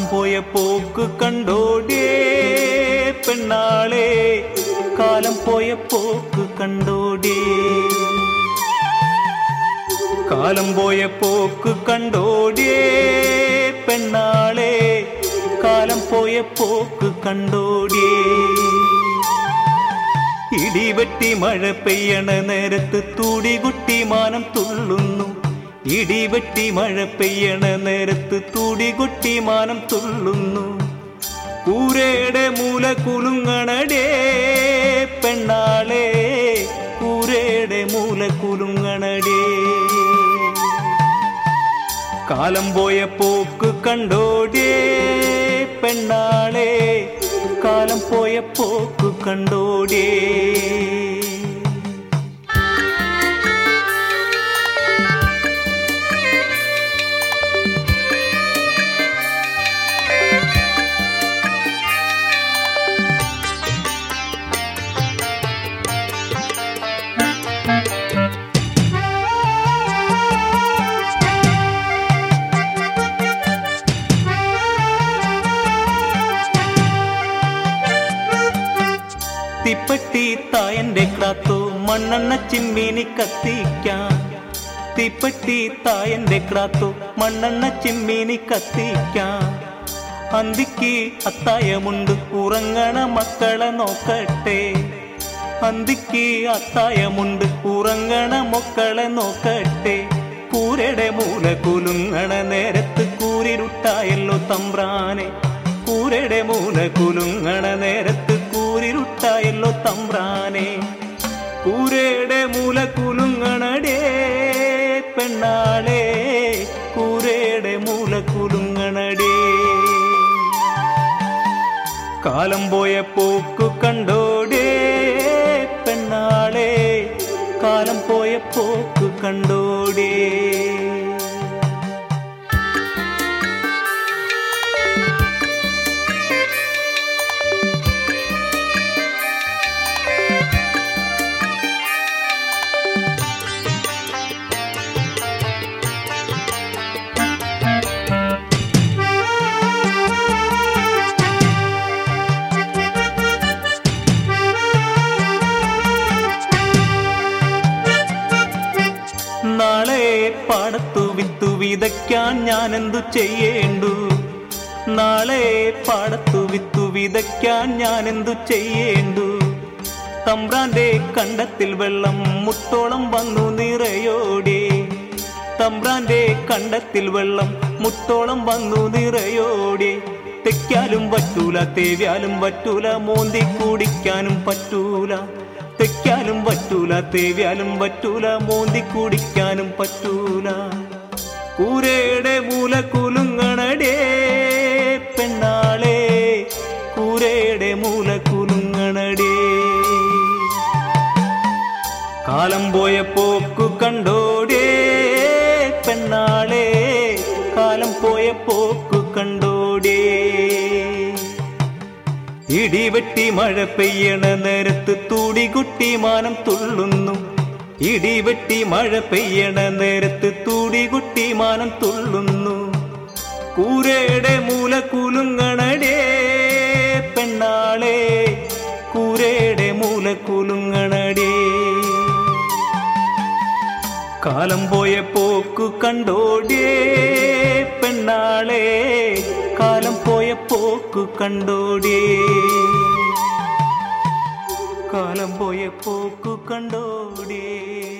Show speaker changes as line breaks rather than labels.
പോയ പോക്ക് കണ്ടോടിയേ പെണ്ണാളെ കാലം പോയ പോക്ക് കണ്ടോടിയേ കാലം പോയ പോക്ക് കണ്ടോടിയേ പെണ്ണാളെ കാലം പോയ പോക്ക് കണ്ടോടിയേ ഇടിവെട്ടി മഴ പെയ്യണ നേരത്ത് തുടികുട്ടി മാനം തുള്ളുന്നു ഇടിവെട്ടി മഴ പെയ്യണ നേരത്ത് തുടികുട്ടി മാനം തുള്ളുന്നു കൂരയുടെ മൂല കുലുങ്ങണടേ പെണ്ണാളെ കൂരയുടെ മൂല കുലുങ്ങണടേ കാലം പോയ പോക്ക് കണ്ടോടിയേ പെണ്ണാളെ കാലം പോയ പോക്ക് കണ്ടോടിയേ തീപ്പെട്ടി തായന്റെ ക്രാത്തു മണ്ണെണ്ണ ചിമ്മിനി കത്തിക്കാൻ തീപ്പെട്ടി തായന്റെ ക്രാത്തു മണ്ണെണ്ണ ചിമ്മിനി കത്തിക്കാൻ അന്തിക്ക് അത്തായമുണ്ട് ഉറങ്ങണ മക്കളെ നോക്കട്ടെ അന്തിക്ക് അത്തായമുണ്ട് ഉറങ്ങണ മക്കളെ നോക്കട്ടെ കൂരയുടെ മൂല കുലുങ്ങണ നേരത്ത് കൂരിരുട്ടായല്ലോ തമ്പ്രാനെ കൂരയുടെ മൂല കുലുങ്ങണ നേരത്ത് കൂരിരുട്ടായല്ലോ തമ്പ്രാനെ കൂരയുടെ മൂല കുലുങ്ങണടേ പെണ്ണാളെ കൂരയുടെ മൂല കുലുങ്ങണടേ കാലം പോയ പോക്കു കണ്ടോടേ പെണ്ണാളെ കാലം പോയ പോക്കു കണ്ടോടേ നാളെ പാടത്തു വിത്തു വിതയ്ക്കാൻ ഞാൻ എന്തു ചെയ്യേണ്ടു നാളെ പാടത്തു വിത്തു വിതയ്ക്കാൻ ഞാൻ എന്തു ചെയ്യേണ്ടു തമ്പ്രാന്റെ കണ്ടത്തിൽ വെള്ളം മുത്തോളം വന്നു നിറയോടെ തമ്പ്രാന്റെ കണ്ടത്തിൽ വെള്ളം മുത്തോളം വന്നു നിറയോടെ തെക്കാലും പറ്റൂല തേവ്യാലും പറ്റൂല മോന്തി കുടിക്കാനും പറ്റൂല തെക്കാലും പറ്റൂല തേവ്യാലും പറ്റൂല മോന്തി കുടിക്കാനും പറ്റൂല കൂരയുടെ മൂല കുലുങ്ങണടേ പെണ്ണാളെ കൂരയുടെ മൂല കുലുങ്ങണടേ കാലം പോയ പോക്കു കണ്ടോടേ പെണ്ണാളെ കാലം പോയ പോക്കു കണ്ടോടേ ഇടിവെട്ടി മഴ പെയ്യണ നേരത്ത് തുടികുട്ടി മാനം തുള്ളുന്നു ഇടിവെട്ടി മഴ പെയ്യണ നേരത്ത് തുടികുട്ടി മാനം തുള്ളുന്നു കൂരയുടെ മൂല കുലുങ്ങണടേ പെണ്ണാളെ കൂരയുടെ മൂല കുലുങ്ങണടേ കാലം പോയ പോക്കു കണ്ടോടിയേ പെണ്ണാളെ കാലം പോയ പോക്കു കണ്ടോടിയേ കാലം പോയ പോക്കു കണ്ടോടിയേ